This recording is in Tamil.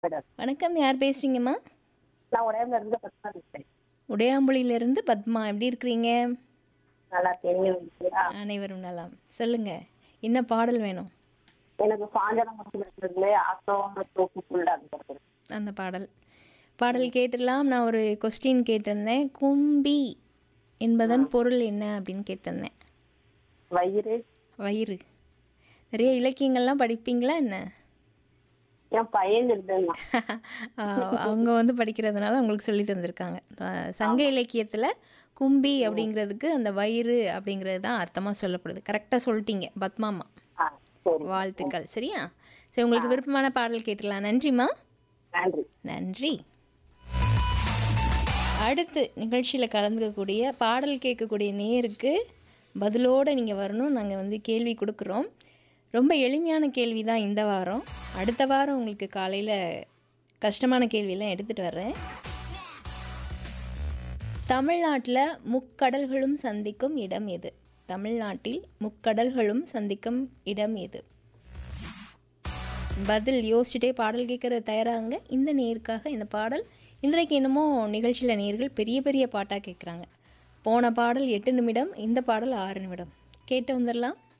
மேடம் வணக்கம் யார் பேசுறீங்கம்மா நான் உடையாம இருந்து பத்மா பேசுறேன் உடையாம்புலியிலிருந்து பத்மா எப்படி இருக்கிறீங்க நல்லா இருக்கேன் நீங்க இருக்கீங்களா? அனைவரும் நலம் சொல்லுங்க என்ன பாடல் வேணும் எனக்கு சாயந்தரம் மட்டும் இருக்கிறதுல ஆட்டோ தூக்கு ஃபுல்லா இருக்கிறது அந்த பாடல் பாடல் கேட்டுடலாம் நான் ஒரு கொஸ்டின் கேட்டிருந்தேன் கும்பி என்பதன் பொருள் என்ன அப்படின்னு கேட்டிருந்தேன் வயிறு வயிறு நிறைய இலக்கியங்கள்லாம் படிப்பீங்களா என்ன என் பையன் இருந்தா ஆஹ் அவங்க வந்து படிக்கிறதுனால உங்களுக்கு சொல்லி தந்திருக்காங்க ஆஹ் சங்க இலக்கியத்தில் கும்பி அப்படிங்கிறதுக்கு அந்த வயிறு அப்படிங்கிறது தான் அர்த்தமாக சொல்லப்படுது கரெக்டாக சொல்லிட்டீங்க பத்மாமா ஆ சரி வாழ்த்துக்கள் சரியா சரி உங்களுக்கு விருப்பமான பாடல் கேட்டுடலாம் நன்றிம்மா நன்றி நன்றி அடுத்து நிகழ்ச்சியில் கலந்துக்கக்கூடிய பாடல் கேட்கக்கூடிய நேருக்கு பதிலோடு நீங்கள் வரணும் நாங்கள் வந்து கேள்வி கொடுக்குறோம் ரொம்ப எளிமையான கேள்வி தான் இந்த வாரம் அடுத்த வாரம் உங்களுக்கு காலையில் கஷ்டமான கேள்வியெல்லாம் எடுத்துகிட்டு வர்றேன் தமிழ்நாட்டில் முக்கடல்களும் சந்திக்கும் இடம் எது தமிழ்நாட்டில் முக்கடல்களும் சந்திக்கும் இடம் எது பதில் யோசிச்சுட்டே பாடல் கேட்குற தயாராங்க இந்த நேருக்காக இந்த பாடல் இன்றைக்கு என்னமோ நிகழ்ச்சியில் நேர்கள் பெரிய பெரிய பாட்டாக கேட்குறாங்க போன பாடல் எட்டு நிமிடம் இந்த பாடல் ஆறு நிமிடம் கேட்டு வந்துடலாம்